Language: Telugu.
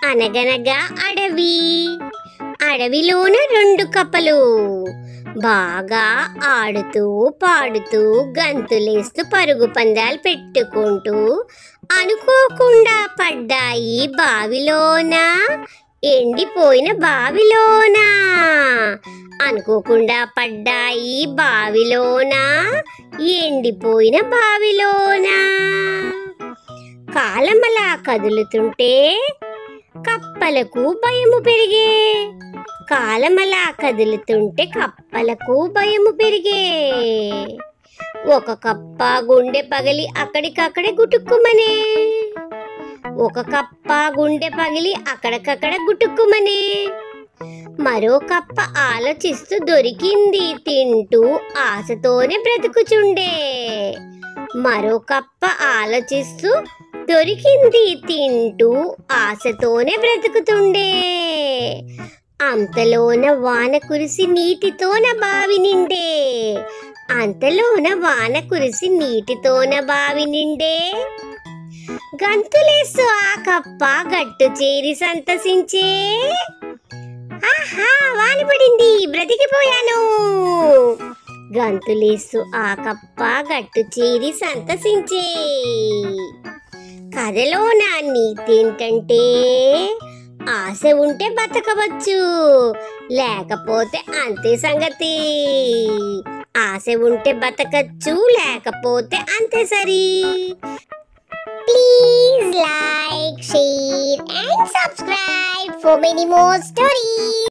అనగనగా అడవి అడవిలోన రెండు కప్పలు బాగా ఆడుతూ పాడుతూ గంతులేస్తూ పరుగు పందాలు పెట్టుకుంటూ అనుకోకుండా పడ్డాయి బావిలోన ఎండిపోయిన బావిలోన అనుకోకుండా పడ్డాయి బావిలోన ఎండిపోయిన బావిలోన కాలమలా కదులుతుంటే కప్పలకు భయము పెరిగే కాలమలా కదులుతుంటే కప్పలకు భయము పెరిగే ఒక కప్ప గుండె పగిలి అక్కడికక్కడే గుటుక్కుమనే ఒక కప్ప గుండె పగిలి అక్కడికక్కడ గుటుక్కుమనే మరో కప్ప ఆలోచిస్తూ దొరికింది తింటూ ఆశతోనే బ్రతుకుచుండే మరో కప్ప ఆలోచిస్తూ దొరికింది తింటూ ఆశతోనే బ్రతుకుతుండే అంతలోన వాన కురిసి నీటితోన బావి నిండే అంతలోన వాన కురిసి నీటితోన బావి నిండే గంతులేస్తూ ఆ కప్ప గట్టు చేరి సంతసించే ఆహా వాన పడింది బ్రతికిపోయాను గంతులేస్తూ ఆ కప్ప గట్టు చేరి సంతసించే కథలో నా నీతి ఏంటంటే ఆశ ఉంటే బతకవచ్చు లేకపోతే అంతే సంగతి ఆశ ఉంటే బతకచ్చు లేకపోతే అంతే సరి please like share and subscribe for many more stories